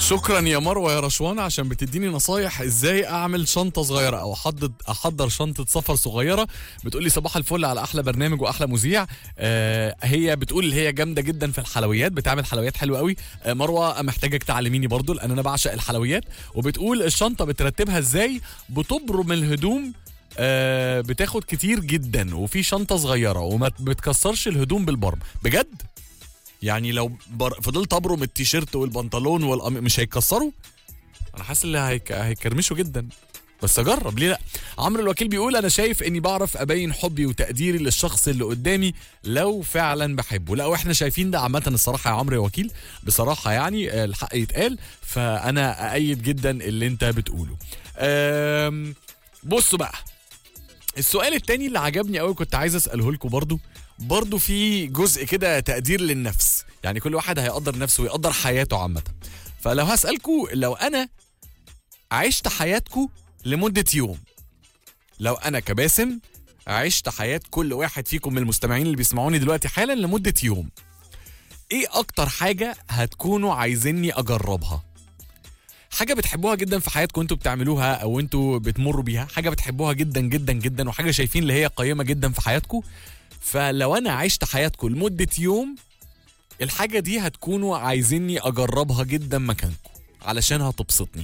شكرا يا مروه يا رشوان عشان بتديني نصايح ازاي اعمل شنطه صغيره او احضر احضر شنطه سفر صغيره بتقولي صباح الفل على احلى برنامج واحلى مذيع آه هي بتقول هي جامده جدا في الحلويات بتعمل حلويات حلوه قوي آه مروه محتاجك تعلميني برضو لان انا بعشق الحلويات وبتقول الشنطه بترتبها ازاي بتبرم الهدوم آه بتاخد كتير جدا وفي شنطه صغيره وما بتكسرش الهدوم بالبرم بجد يعني لو بر... فضلت ابرم التيشيرت والبنطلون والقم... مش هيتكسروا انا حاسس ان هيك... هيكرمشوا جدا بس اجرب ليه لا عمرو الوكيل بيقول انا شايف اني بعرف ابين حبي وتقديري للشخص اللي قدامي لو فعلا بحبه لا واحنا شايفين ده عامه الصراحه يا عمرو يا وكيل بصراحه يعني آه، الحق يتقال فانا اأيد جدا اللي انت بتقوله أم... بصوا بقى السؤال التاني اللي عجبني قوي كنت عايز اساله لكم برضو برضو في جزء كده تقدير للنفس يعني كل واحد هيقدر نفسه ويقدر حياته عامه فلو هسالكم لو انا عشت حياتكم لمده يوم لو انا كباسم عشت حياه كل واحد فيكم من المستمعين اللي بيسمعوني دلوقتي حالا لمده يوم ايه اكتر حاجه هتكونوا عايزيني اجربها حاجه بتحبوها جدا في حياتكم انتوا بتعملوها او انتوا بتمروا بيها حاجه بتحبوها جدا جدا جدا وحاجه شايفين اللي هي قيمه جدا في حياتكم فلو انا عشت حياتكم لمده يوم الحاجه دي هتكونوا عايزيني اجربها جدا مكانكم علشان هتبسطني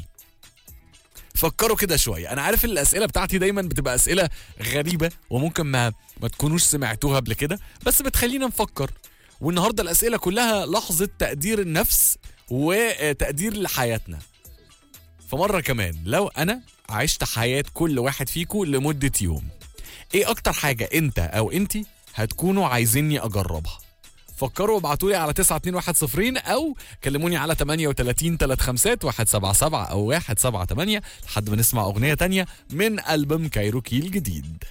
فكروا كده شويه انا عارف ان الاسئله بتاعتي دايما بتبقى اسئله غريبه وممكن ما ما تكونوش سمعتوها قبل كده بس بتخلينا نفكر والنهارده الاسئله كلها لحظه تقدير النفس وتقدير لحياتنا فمره كمان لو انا عشت حياه كل واحد فيكم لمده يوم ايه اكتر حاجه انت او انتي هتكونوا عايزيني اجربها فكروا وابعتوا لي على 921 او كلموني على 38 35 177 او 178 لحد ما نسمع اغنيه تانية من البوم كايروكي الجديد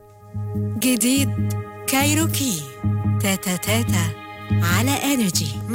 جديد كايروكي تاتا تاتا على انرجي